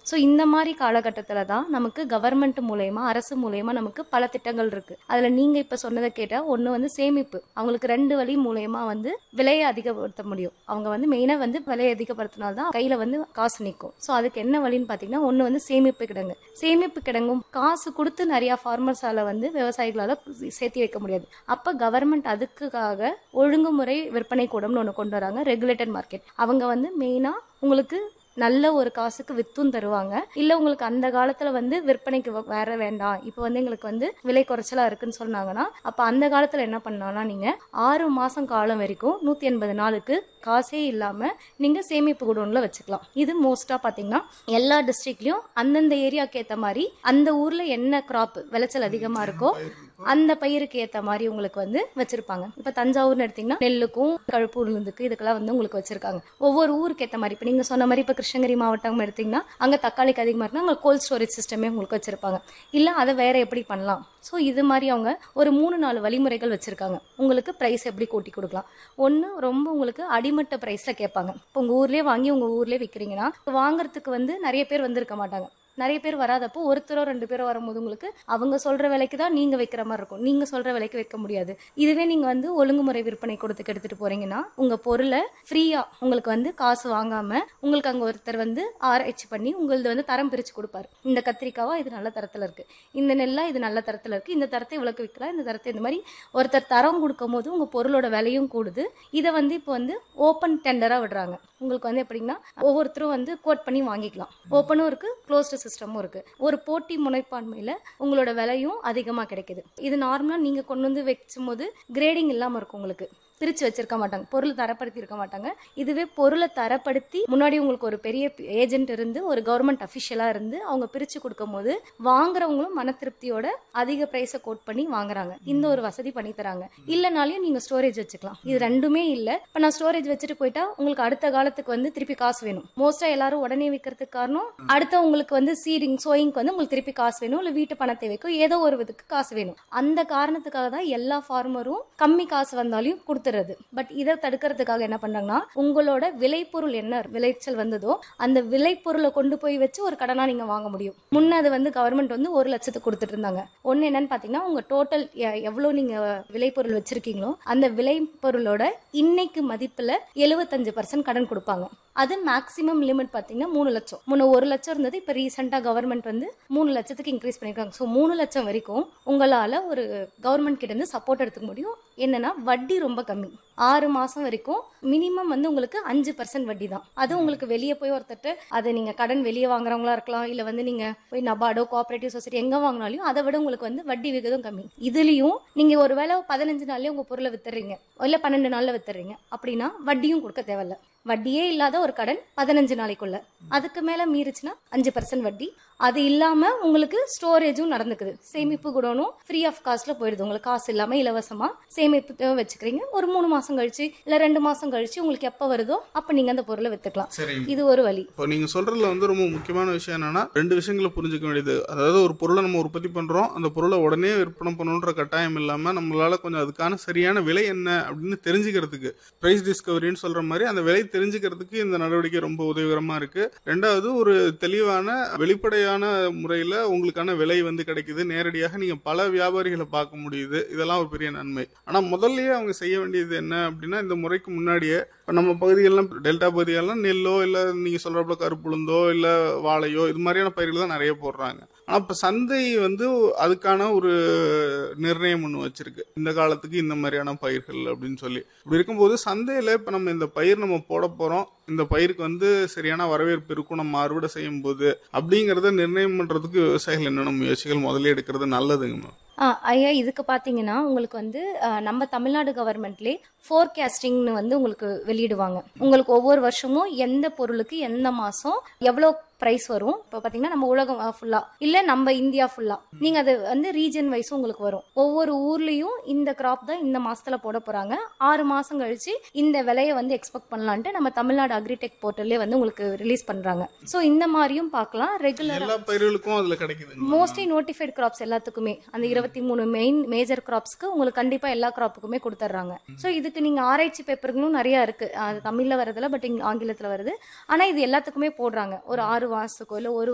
so இந்த மாதிரி காலகட்டத்தில் தான் நமக்கு கவர்மெண்ட் மூலயமா அரசு மூலயமா நமக்கு பல திட்டங்கள் இருக்கு அதில் நீங்க இப்ப சொன்னதை கேட்டா ஒன்று வந்து சேமிப்பு அவங்களுக்கு ரெண்டு வழி மூலயமா வந்து விலையை அதிகப்படுத்த முடியும் அவங்க வந்து மெயினாக வந்து விலையை அதிகப்படுத்தினால்தான் கையில வந்து காசு நிற்கும் ஸோ அதுக்கு என்ன வழின்னு பார்த்தீங்கன்னா ஒன்று வந்து சேமிப்பு கிடங்கு சேமிப்பு கிடங்கும் காசு கொடுத்து நிறைய ஃபார்மர்ஸால வந்து விவசாயிகளால சேர்த்து வைக்க முடியாது அப்ப கவர்மெண்ட் அதுக்காக ஒழுங்குமுறை விற்பனை கூடம்னு ஒன்று கொண்டு வராங்க ரெகுலேட்டட் மார்க்கெட் அவங்க வந்து மெயினா உங்களுக்கு நல்ல ஒரு காசுக்கு வித்தும் தருவாங்க இல்ல உங்களுக்கு அந்த காலத்துல வந்து விற்பனைக்கு வ- வேற வேண்டாம் இப்போ வந்து எங்களுக்கு வந்து விலை குறைச்சலா இருக்குன்னு சொன்னாங்கன்னா அப்ப அந்த காலத்துல என்ன பண்ணலாம்னா நீங்க ஆறு மாசம் காலம் வரைக்கும் நூத்தி எண்பது நாளுக்கு காசே இல்லாம நீங்க சேமிப்பு குடோன்ல வச்சுக்கலாம் இது மோஸ்டா பாத்தீங்கன்னா எல்லா டிஸ்ட்ரிக்ட்லயும் அந்தந்த ஏரியாக்கு ஏத்த மாதிரி அந்த ஊர்ல என்ன கிராப் விளைச்சல் அதிகமா இருக்கோ அந்த பயிருக்கு ஏத்த மாதிரி உங்களுக்கு வந்து வச்சிருப்பாங்க இப்ப தஞ்சாவூர்னு எடுத்தீங்கன்னா நெல்லுக்கும் கழுப்பு உளுந்துக்கு இதுக்கெல்லாம் வந்து உங்களுக்கு வச்சிருக்காங்க ஒவ்வொரு ஊருக்கு ஏத்த மாதிரி இப்ப நீங்க சொன்ன மாதிரி இப்ப கிருஷ்ணகிரி மாவட்டம் எடுத்தீங்கன்னா அங்க தக்காளிக்கு அதிகமா இருக்குன்னா அங்க கோல்ட் ஸ்டோரேஜ் சிஸ்டமே உங்களுக்கு வச்சிருப்பாங்க இல்ல அதை வேற எப்படி பண்ணலாம் ஸோ இது மாதிரி அவங்க ஒரு மூணு நாலு வழிமுறைகள் வச்சிருக்காங்க உங்களுக்கு பிரைஸ் எப்படி கூட்டி கொடுக்கலாம் ஒன்று ரொம்ப உங்களுக்கு அடிமட்ட ப்ரைஸில் கேட்பாங்க இப்போ உங்கள் ஊர்லேயே வாங்கி உங்கள் ஊர்லேயே விற்கிறீங்கன்னா வாங்குறதுக்கு வந்து நிறைய பேர் வந்திருக்க மாட்டாங்க நிறைய பேர் வராதப்போ ஒருத்தரோ ரெண்டு பேரோ வரும்போது உங்களுக்கு அவங்க சொல்ற விலைக்கு தான் நீங்க வைக்கிற மாதிரி இருக்கும் நீங்க சொல்ற விலைக்கு வைக்க முடியாது இதுவே நீங்க வந்து ஒழுங்குமுறை விற்பனை கொடுத்துக்கு எடுத்துட்டு போறீங்கன்னா உங்க பொருளை ஃப்ரீயா உங்களுக்கு வந்து காசு வாங்காம உங்களுக்கு அங்க ஒருத்தர் வந்து ஆராய்ச்சி பண்ணி உங்களது வந்து தரம் பிரிச்சு கொடுப்பாரு இந்த கத்திரிக்காவா இது நல்ல தரத்துல இருக்கு இந்த நெல்லா இது நல்ல தரத்துல இருக்கு இந்த தரத்தை இவ்வளவுக்கு விற்கலாம் இந்த தரத்தை இந்த மாதிரி ஒருத்தர் தரம் கொடுக்கும் போது உங்க பொருளோட விலையும் கூடுது இதை வந்து இப்போ வந்து ஓப்பன் டெண்டரா விடுறாங்க உங்களுக்கு வந்து எப்படின்னா ஒவ்வொருத்தரும் வந்து கோட் பண்ணி வாங்கிக்கலாம் ஓப்பனும் இருக்கு க்ளோஸ்டு சிஸ்டமும் இருக்கு ஒரு போட்டி முனைப்பான்மையில உங்களோட விலையும் அதிகமா கிடைக்குது இது நார்மலா நீங்க கொண்டு வந்து வைக்கும் போது கிரேடிங் இல்லாம இருக்கும் உங்களுக்கு பிரிச்சு வச்சிருக்க மாட்டாங்க பொருள் தரப்படுத்தி இருக்க மாட்டாங்க இதுவே பொருளை தரப்படுத்தி முன்னாடி உங்களுக்கு ஒரு பெரிய ஏஜென்ட் இருந்து ஒரு கவர்மெண்ட் அஃபிஷியலா இருந்து அவங்க பிரிச்சு கொடுக்கும் போது வாங்குறவங்களும் மன திருப்தியோட அதிக பிரைஸை கோட் பண்ணி வாங்குறாங்க இந்த ஒரு வசதி பண்ணி தராங்க இல்லனாலையும் நீங்க ஸ்டோரேஜ் வச்சுக்கலாம் இது ரெண்டுமே இல்ல இப்ப நான் ஸ்டோரேஜ் வச்சுட்டு போயிட்டா உங்களுக்கு அடுத்த காலத்துக்கு வந்து திருப்பி காசு வேணும் மோஸ்டா எல்லாரும் உடனே விற்கிறதுக்கு காரணம் அடுத்த உங்களுக்கு வந்து சீடிங் சோயிங்க்கு வந்து உங்களுக்கு திருப்பி காசு வேணும் இல்ல வீட்டு பண தேவைக்கோ ஏதோ ஒரு இதுக்கு காசு வேணும் அந்த காரணத்துக்காக தான் எல்லா ஃபார்மரும் கம்மி காசு வந்தாலையும் கொடுத்துறது பட் இதை தடுக்கிறதுக்காக என்ன பண்றாங்கன்னா உங்களோட விளைபொருள் என்ன விளைச்சல் வந்ததோ அந்த விளைபொருளை கொண்டு போய் வச்சு ஒரு கடனா நீங்க வாங்க முடியும் முன்ன அது வந்து கவர்மெண்ட் வந்து ஒரு லட்சத்துக்கு கொடுத்துட்டு இருந்தாங்க ஒன்னு என்னன்னு பாத்தீங்கன்னா உங்க டோட்டல் எவ்வளவு நீங்க விளைபொருள் வச்சிருக்கீங்களோ அந்த விளைபொருளோட இன்னைக்கு மதிப்புல எழுபத்தஞ்சு பர்சன்ட் கடன் கொடுப்பாங்க அது மேக்ஸிமம் லிமிட் பாத்தீங்கன்னா மூணு லட்சம் முன்ன ஒரு லட்சம் இருந்தது இப்ப ரீசெண்டா கவர்மெண்ட் வந்து மூணு லட்சத்துக்கு இன்க்ரீஸ் பண்ணிருக்காங்க ஸோ மூணு லட்சம் வரைக்கும் உங்களால ஒரு கவர்மெண்ட் கிட்ட இருந்து சப்போர்ட் எடுத்துக்க முடியும் என்னன்னா வட்டி ரொம்ப கம்மி ஆறு மாசம் வரைக்கும் மினிமம் வந்து உங்களுக்கு அஞ்சு பர்சன்ட் வட்டி தான் அது உங்களுக்கு வெளியே போய் ஒருத்தட்டு அதை நீங்க கடன் வெளியே வாங்குறவங்களா இருக்கலாம் இல்ல வந்து நீங்க போய் நபார்டோ கோஆபரேட்டிவ் சொசைட்டி எங்க வாங்கினாலும் அதை விட உங்களுக்கு வந்து வட்டி விகிதம் கம்மி இதுலயும் நீங்க ஒரு வேளை பதினஞ்சு நாள்லயே உங்க பொருளை வித்துறீங்க இல்ல பன்னெண்டு நாள்ல வித்துறீங்க அப்படின்னா வட்டியும் கொடுக்க தேவையில்ல வட்டியே இல்லாத ஒரு கடன் பதினஞ்சு நாளைக்குள்ள அதுக்கு மேல மீறிச்சுன்னா அஞ்சு பர்சன்ட் வட்டி அது இல்லாம உங்களுக்கு ஸ்டோரேஜும் நடந்துக்குது சேமிப்பு குடோனும் ஃப்ரீ ஆஃப் காஸ்ட்ல போயிடுது உங்களுக்கு காசு இல்லாம இலவசமா சேமிப்பு வச்சுக்கிறீங்க ஒரு மூணு மாசம் கழிச்சு இல்ல ரெண்டு மாசம் கழிச்சு உங்களுக்கு எப்ப வருதோ அப்ப நீங்க அந்த பொருளை வித்துக்கலாம் சரிங்க இது ஒரு வழி இப்போ நீங்க சொல்றதுல வந்து ரொம்ப முக்கியமான விஷயம் என்னன்னா ரெண்டு விஷயங்களை புரிஞ்சுக்க வேண்டியது அதாவது ஒரு பொருளை நம்ம உற்பத்தி பண்றோம் அந்த பொருளை உடனே விற்பனை பண்ணணுன்ற கட்டாயம் இல்லாம நம்மளால கொஞ்சம் அதுக்கான சரியான விலை என்ன அப்படின்னு தெரிஞ்சுக்கிறதுக்கு பிரைஸ் டிஸ்கவரின்னு சொல்ற மாதிரி அந்த விலை தெரிஞ்சுக்கிறதுக்கு இந்த நடவடிக்கை ரொம்ப உதவிகரமா இருக்கு ரெண்டாவது ஒரு தெளிவான வெளிப்படையான முறையில உங்களுக்கான விலை வந்து கிடைக்குது நேரடியாக நீங்க பல வியாபாரிகளை பார்க்க முடியுது இதெல்லாம் ஒரு பெரிய நன்மை ஆனா முதல்லயே அவங்க செய்ய வேண்டியது என்ன அப்படின்னா இந்த முறைக்கு முன்னாடியே இப்போ நம்ம பகுதிகள்லாம் டெல்டா பகுதிகள்லாம் நெல்லோ இல்லை நீங்கள் சொல்கிறப்ப கருப்புளுந்தோ இல்லை வாழையோ இது மாதிரியான பயிர்கள் தான் நிறைய போடுறாங்க ஆனால் இப்போ சந்தை வந்து அதுக்கான ஒரு நிர்ணயம் ஒன்று வச்சிருக்கு இந்த காலத்துக்கு இந்த மாதிரியான பயிர்கள் அப்படின்னு சொல்லி இப்படி இருக்கும்போது சந்தையில் இப்போ நம்ம இந்த பயிர் நம்ம போட போகிறோம் இந்த பயிருக்கு வந்து சரியான வரவேற்பு இருக்கும் நம்ம அறுவடை செய்யும் போது அப்படிங்கிறத நிர்ணயம் பண்ணுறதுக்கு விவசாயிகள் என்னென்ன முயற்சிகள் முதல்ல எடுக்கிறது நல்லதுங்க ஆ, ஐயா இதுக்கு பாத்தீங்கன்னா உங்களுக்கு வந்து ஆ, நம்ம தமிழ்நாடு கவர்மெண்ட்லேயே ஃபோர்காஸ்டிங்னு வந்து உங்களுக்கு வெளியிடுவாங்க உங்களுக்கு ஒவ்வொரு வருஷமும் எந்த பொருளுக்கு எந்த மாசம் எவ்வளோ பிரைஸ் வரும் இப்போ பாத்தீங்கன்னா நம்ம உலகம் ஃபுல்லா இல்ல நம்ம இந்தியா ஃபுல்லா நீங்க அது வந்து ரீஜன் வைஸும் உங்களுக்கு வரும் ஒவ்வொரு ஊர்லயும் இந்த கிராப் தான் இந்த மாசத்துல போட போறாங்க ஆறு மாசம் கழிச்சு இந்த விலையை வந்து எக்ஸ்பெக்ட் பண்ணலான்ட்டு நம்ம தமிழ்நாடு அக்ரிடெக் போர்ட்டல்லே வந்து உங்களுக்கு ரிலீஸ் பண்றாங்க ஸோ இந்த மாதிரியும் பார்க்கலாம் ரெகுலரா எல்லா பயிர்களுக்கும் அதில் கிடைக்குதுங்க மோஸ்ட்லி நோட்டிஃபைட் கிராப்ஸ் எல்லாத்துக்குமே அந்த இருபத்தி மூணு மெயின் மேஜர் கிராப்ஸ்க்கு உங்களுக்கு கண்டிப்பா எல்லா கிராப்புக்குமே கொடுத்துட்றாங்க ஸோ இதுக்கு நீங்க ஆராய்ச்சி பேப்பர்களும் நிறைய இருக்கு அது தமிழ்ல வரதுல பட் இங்க ஆங்கிலத்துல வருது ஆனா இது எல்லாத்துக்குமே போடுறாங்க ஒரு ஆறு மாசத்துக்கோ இல்ல ஒரு